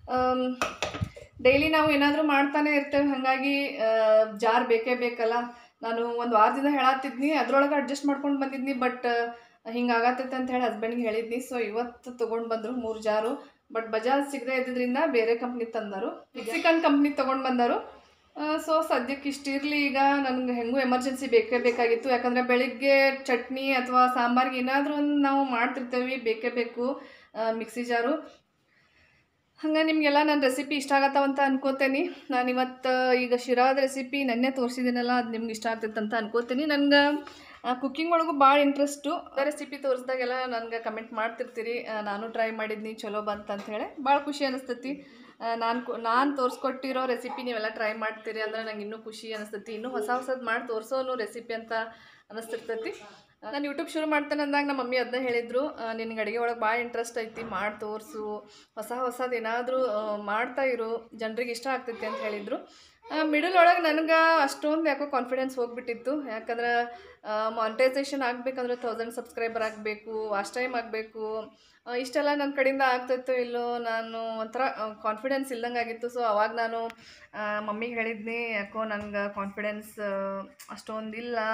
ಡೈಲಿ ನಾವು ಏನಾದರೂ ಮಾಡ್ತಾನೆ ಇರ್ತೇವೆ ಹಾಗಾಗಿ ಜಾರ್ ಬೇಕೇ ಬೇಕಲ್ಲ ನಾನು ಒಂದು ವಾರದಿಂದ ಹೇಳತ್ತಿದ್ನಿ ಅದ್ರೊಳಗೆ ಅಡ್ಜಸ್ಟ್ ಮಾಡ್ಕೊಂಡು ಬಂದಿದ್ನಿ ಬಟ್ ಹಿಂಗೆ ಆಗತ್ತೈತೆ ಅಂತ ಹೇಳಿ ಹಸ್ಬೆಂಡ್ಗೆ ಹೇಳಿದ್ನಿ ಸೊ ಇವತ್ತು ತೊಗೊಂಡು ಬಂದರು ಮೂರು ಜಾರು ಬಟ್ ಬಜಾಜ್ ಸಿಗದೆ ಇದ್ದಿದ್ರಿಂದ ಬೇರೆ ಕಂಪ್ನಿ ತಂದರು ಮೆಕ್ಸಿಕನ್ ಕಂಪ್ನಿ ತೊಗೊಂಡು ಬಂದರು ಸೊ ಸದ್ಯಕ್ಕೆ ಇಷ್ಟಿರಲಿ ಈಗ ನನಗೆ ಹೆಂಗೂ ಎಮರ್ಜೆನ್ಸಿ ಬೇಕೇ ಬೇಕಾಗಿತ್ತು ಯಾಕಂದರೆ ಬೆಳಿಗ್ಗೆ ಚಟ್ನಿ ಅಥವಾ ಸಾಂಬಾರ್ಗೆ ಏನಾದರೂ ಒಂದು ನಾವು ಮಾಡ್ತಿರ್ತೇವೆ ಬೇಕೇ ಬೇಕು ಮಿಕ್ಸಿ ಜಾರು ಹಂಗೆ ನಿಮಗೆಲ್ಲ ನನ್ನ ರೆಸಿಪಿ ಇಷ್ಟ ಆಗತ್ತವಂತ ಅನ್ಕೋತೇನೆ ನಾನು ಇವತ್ತು ಈಗ ಶಿರಾದ ರೆಸಿಪಿ ನೆನ್ನೆ ತೋರಿಸಿದ್ದೀನಲ್ಲ ಅದು ನಿಮ್ಗೆ ಇಷ್ಟ ಆಗ್ತೈತೆ ಅಂತ ಅನ್ಕೋತೀನಿ ನನಗೆ ಕುಕ್ಕಿಂಗ್ ಒಳಗೂ ಭಾಳ ಇಂಟ್ರೆಸ್ಟು ರೆಸಿಪಿ ತೋರಿಸಿದಾಗೆಲ್ಲ ನನಗೆ ಕಮೆಂಟ್ ಮಾಡ್ತಿರ್ತೀರಿ ಆ, ನಾನು ಟ್ರೈ ಮಾಡಿದ್ನಿ ಚಲೋ ಬಂತು ಅಂತ ಹೇಳಿ ಭಾಳ ಖುಷಿ ಅನಿಸ್ತೈತಿ ನಾನು ನಾನು ತೋರಿಸ್ಕೊಟ್ಟಿರೋ ರೆಸಿಪಿ ನೀವೆಲ್ಲ ಟ್ರೈ ಮಾಡ್ತೀರಿ ಅಂದ್ರೆ ನಂಗೆ ಇನ್ನೂ ಖುಷಿ ಅನಿಸ್ತೈತಿ ಇನ್ನೂ ಹೊಸ ಹೊಸದು ಮಾಡಿ ತೋರಿಸೋನು ರೆಸಿಪಿ ಅಂತ ಅನಿಸ್ತಿರ್ತೈತಿ ನಾನು ಯೂಟ್ಯೂಬ್ ಶುರು ಮಾಡ್ತೇನೆ ಅಂದಾಗ ನಮ್ಮ ಮಮ್ಮಿ ಅದನ್ನ ಹೇಳಿದರು ನಿನಗೆ ಅಡುಗೆ ಒಳಗೆ ಭಾಳ ಇಂಟ್ರೆಸ್ಟ್ ಐತಿ ಮಾಡಿ ತೋರಿಸು ಹೊಸ ಹೊಸದು ಏನಾದರೂ ಮಾಡ್ತಾ ಇರು ಜನರಿಗೆ ಇಷ್ಟ ಆಗ್ತೈತಿ ಅಂತ ಹೇಳಿದರು ಮಿಡಲ್ ಒಳಗೆ ನನಗೆ ಅಷ್ಟೊಂದು ಯಾಕೋ ಕಾನ್ಫಿಡೆನ್ಸ್ ಹೋಗ್ಬಿಟ್ಟಿತ್ತು ಯಾಕಂದ್ರೆ ಮಾನಿಟೈಸೇಷನ್ ಆಗಬೇಕಂದ್ರೆ ತೌಸಂಡ್ ಸಬ್ಸ್ಕ್ರೈಬರ್ ಆಗಬೇಕು ವಾಚ್ ಟೈಮ್ ಆಗಬೇಕು ಇಷ್ಟೆಲ್ಲ ನನ್ನ ಕಡೆಯಿಂದ ಆಗ್ತೈತೋ ಇಲ್ಲೋ ನಾನು ಒಂಥರ ಕಾನ್ಫಿಡೆನ್ಸ್ ಇಲ್ದಂಗೆ ಆಗಿತ್ತು ಸೊ ಅವಾಗ ನಾನು ಮಮ್ಮಿಗೆ ಹೇಳಿದ್ನಿ ಯಾಕೋ ನನಗೆ ಕಾನ್ಫಿಡೆನ್ಸ್ ಅಷ್ಟೊಂದಿಲ್ಲ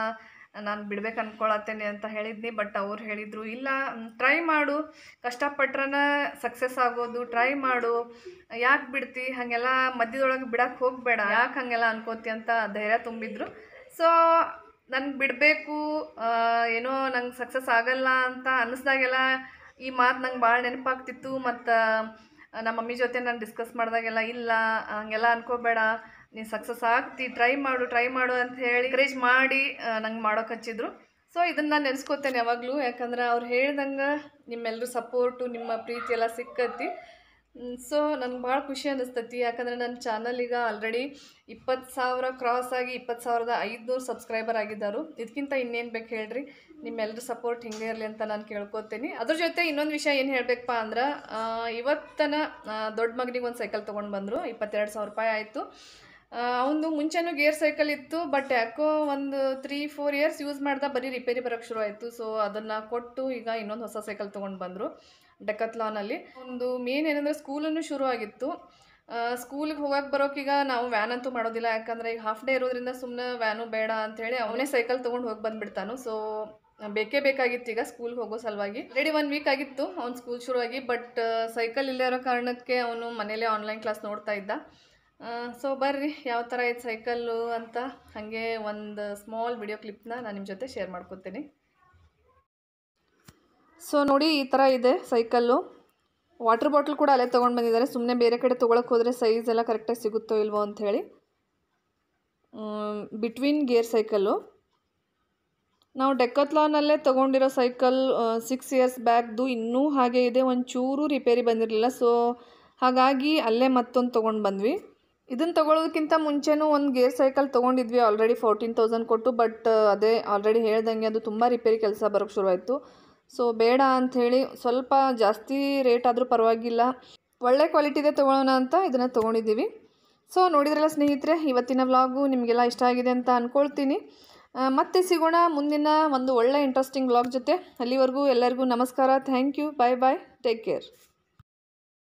ನಾನು ಬಿಡ್ಬೇಕು ಅನ್ಕೊಳತ್ತೇನೆ ಅಂತ ಹೇಳಿದ್ನಿ ಬಟ್ ಅವ್ರು ಹೇಳಿದರು ಇಲ್ಲ ಟ್ರೈ ಮಾಡು ಕಷ್ಟಪಟ್ರನ ಸಕ್ಸಸ್ ಆಗೋದು ಟ್ರೈ ಮಾಡು ಯಾಕೆ ಬಿಡ್ತಿ ಹಾಗೆಲ್ಲ ಮಧ್ಯದೊಳಗೆ ಬಿಡಕ್ಕೆ ಹೋಗಬೇಡ ಯಾಕೆ ಹಾಗೆಲ್ಲ ಅನ್ಕೋತಿ ಅಂತ ಧೈರ್ಯ ತುಂಬಿದ್ರು ಸೊ ನನ್ಗೆ ಬಿಡಬೇಕು ಏನೋ ನಂಗೆ ಸಕ್ಸಸ್ ಆಗಲ್ಲ ಅಂತ ಅನ್ನಿಸ್ದಾಗೆಲ್ಲ ಈ ಮಾತು ನಂಗೆ ಭಾಳ ನೆನಪಾಗ್ತಿತ್ತು ಮತ್ತು ನಮ್ಮ ಮಮ್ಮಿ ಜೊತೆ ನಾನು ಡಿಸ್ಕಸ್ ಮಾಡಿದಾಗೆಲ್ಲ ಇಲ್ಲ ಹಂಗೆಲ್ಲ ಅನ್ಕೋಬೇಡ ನೀನು ಸಕ್ಸಸ್ ಆಗ್ತಿ ಟ್ರೈ ಮಾಡು ಟ್ರೈ ಮಾಡು ಅಂತ ಹೇಳಿ ಎಂಕರೇಜ್ ಮಾಡಿ ನಂಗೆ ಮಾಡೋಕೆ ಹಚ್ಚಿದ್ರು ಸೊ ಇದನ್ನು ನಾನು ನೆನೆಸ್ಕೋತೇನೆ ಯಾವಾಗಲೂ ಯಾಕಂದ್ರೆ ಅವ್ರು ಹೇಳ್ದಂಗೆ ನಿಮ್ಮೆಲ್ಲರೂ ಸಪೋರ್ಟು ನಿಮ್ಮ ಪ್ರೀತಿ ಎಲ್ಲ ಸಿಕ್ಕತಿ ಸೊ ನನಗೆ ಭಾಳ ಖುಷಿ ಅನ್ನಿಸ್ತೈತಿ ಯಾಕಂದರೆ ನನ್ನ ಚಾನಲ್ ಈಗ ಆಲ್ರೆಡಿ ಇಪ್ಪತ್ತು ಸಾವಿರ ಕ್ರಾಸ್ ಆಗಿ ಇಪ್ಪತ್ತು ಸಾವಿರದ ಐದುನೂರು ಸಬ್ಸ್ಕ್ರೈಬರ್ ಆಗಿದ್ದರು ಇದಕ್ಕಿಂತ ಇನ್ನೇನು ಬೇಕು ಹೇಳ್ರಿ ನಿಮ್ಮೆಲ್ಲರ ಸಪೋರ್ಟ್ ಹಿಂಗೆ ಇರಲಿ ಅಂತ ನಾನು ಕೇಳ್ಕೊತೀನಿ ಅದ್ರ ಜೊತೆ ಇನ್ನೊಂದು ವಿಷಯ ಏನು ಹೇಳಬೇಕಪ್ಪ ಅಂದ್ರೆ ಆ, ಇವತ್ತನ ಆ, ದೊಡ್ಡ ಮಗನಿಗೆ ಒಂದು ಸೈಕಲ್ ತೊಗೊಂಡು ಬಂದರು ಇಪ್ಪತ್ತೆರಡು ಸಾವಿರ ರೂಪಾಯಿ ಆಯಿತು ಅವನು ಮುಂಚೆನೂ ಗೇರ್ ಸೈಕಲ್ ಇತ್ತು ಬಟ್ ಯಾಕೋ ಒಂದು ತ್ರೀ ಫೋರ್ ಇಯರ್ಸ್ ಯೂಸ್ ಮಾಡ್ದೆ ಬರೀ ರಿಪೇರಿ ಬರೋಕ್ಕೆ ಶುರು ಆಯಿತು ಸೊ ಅದನ್ನು ಕೊಟ್ಟು ಈಗ ಇನ್ನೊಂದು ಹೊಸ ಸೈಕಲ್ ತೊಗೊಂಡು ಬಂದರು ಡೆಕತ್ಲಾನಲ್ಲಿ ಒಂದು ಮೇನ್ ಏನಂದರೆ ಸ್ಕೂಲನ್ನು ಶುರು ಆಗಿತ್ತು ಸ್ಕೂಲಿಗೆ ಹೋಗಕ್ಕೆ ಬರೋಕೀಗ ನಾವು ವ್ಯಾನ್ ಅಂತೂ ಮಾಡೋದಿಲ್ಲ ಯಾಕಂದರೆ ಈಗ ಹಾಫ್ ಡೇ ಇರೋದ್ರಿಂದ ಸುಮ್ಮನೆ ವ್ಯಾನು ಬೇಡ ಅಂಥೇಳಿ ಅವನೇ ಸೈಕಲ್ ತೊಗೊಂಡು ಹೋಗಿ ಬಂದುಬಿಡ್ತಾನು ಸೊ ಬೇಕೇ ಬೇಕಾಗಿತ್ತು ಈಗ ಸ್ಕೂಲ್ಗೆ ಹೋಗೋ ಸಲುವಾಗಿ ರೆಡಿ ಒನ್ ವೀಕ್ ಆಗಿತ್ತು ಅವ್ನು ಸ್ಕೂಲ್ ಶುರುವಾಗಿ ಬಟ್ ಸೈಕಲ್ ಇಲ್ಲೇ ಇರೋ ಕಾರಣಕ್ಕೆ ಅವನು ಮನೇಲೇ ಆನ್ಲೈನ್ ಕ್ಲಾಸ್ ನೋಡ್ತಾ ಇದ್ದ ಸೊ ಬರ್ರಿ ಯಾವ ಥರ ಐತೆ ಸೈಕಲ್ಲು ಅಂತ ಹಾಗೆ ಒಂದು ಸ್ಮಾಲ್ ವಿಡಿಯೋ ಕ್ಲಿಪ್ನ ನಾನು ನಿಮ್ಮ ಜೊತೆ ಶೇರ್ ಮಾಡ್ಕೊತೀನಿ ಸೊ ನೋಡಿ ಈ ಥರ ಇದೆ ಸೈಕಲ್ಲು ವಾಟರ್ ಬಾಟ್ಲ್ ಕೂಡ ಅಲ್ಲೇ ತೊಗೊಂಡು ಬಂದಿದ್ದಾರೆ ಸುಮ್ಮನೆ ಬೇರೆ ಕಡೆ ತೊಗೊಳಕ್ಕೆ ಹೋದರೆ ಸೈಜ್ ಎಲ್ಲ ಕರೆಕ್ಟಾಗಿ ಸಿಗುತ್ತೋ ಇಲ್ವೋ ಅಂಥೇಳಿ ಬಿಟ್ವೀನ್ ಗೇರ್ ಸೈಕಲ್ಲು ನಾವು ಡೆಕ್ಕತ್ಲಾನಲ್ಲೇ ತೊಗೊಂಡಿರೋ ಸೈಕಲ್ ಸಿಕ್ಸ್ ಇಯರ್ಸ್ ಬ್ಯಾಕ್ದು ಇನ್ನೂ ಹಾಗೆ ಇದೆ ಒಂಚೂರು ರಿಪೇರಿ ಬಂದಿರಲಿಲ್ಲ ಸೊ ಹಾಗಾಗಿ ಅಲ್ಲೇ ಮತ್ತೊಂದು ತೊಗೊಂಡು ಬಂದ್ವಿ ಇದನ್ನು ತೊಗೊಳೋದಕ್ಕಿಂತ ಮುಂಚೆನೂ ಒಂದು ಗೇರ್ ಸೈಕಲ್ ತೊಗೊಂಡಿದ್ವಿ ಆಲ್ರೆಡಿ ಫೋರ್ಟೀನ್ ತೌಸಂಡ್ ಕೊಟ್ಟು ಬಟ್ ಅದೇ ಆಲ್ರೆಡಿ ಹೇಳ್ದಂಗೆ ಅದು ತುಂಬ ರಿಪೇರಿ ಕೆಲಸ ಬರೋಕ್ಕೆ ಶುರುವಾಯಿತು ಸೊ ಬೇಡ ಅಂಥೇಳಿ ಸ್ವಲ್ಪ ಜಾಸ್ತಿ ರೇಟ್ ಆದರೂ ಪರವಾಗಿಲ್ಲ ಒಳ್ಳೆ ಕ್ವಾಲಿಟಿದೆ ತೊಗೊಳ್ಳೋಣ ಅಂತ ಇದನ್ನು ತೊಗೊಂಡಿದ್ದೀವಿ ಸೊ ನೋಡಿದ್ರಲ್ಲ ಸ್ನೇಹಿತರೆ ಇವತ್ತಿನ ವ್ಲಾಗು ನಿಮಗೆಲ್ಲ ಇಷ್ಟ ಆಗಿದೆ ಅಂತ ಅಂದ್ಕೊಳ್ತೀನಿ ಆ, ಮತ್ತೆ ಸಿಗೋಣ ಮುಂದಿನ ಒಂದು ಒಳ್ಳೆ ಇಂಟ್ರೆಸ್ಟಿಂಗ್ ವ್ಲಾಗ್ ಜೊತೆ ಅಲ್ಲಿವರೆಗೂ ಎಲ್ಲರಿಗೂ ನಮಸ್ಕಾರ thank you bye bye take care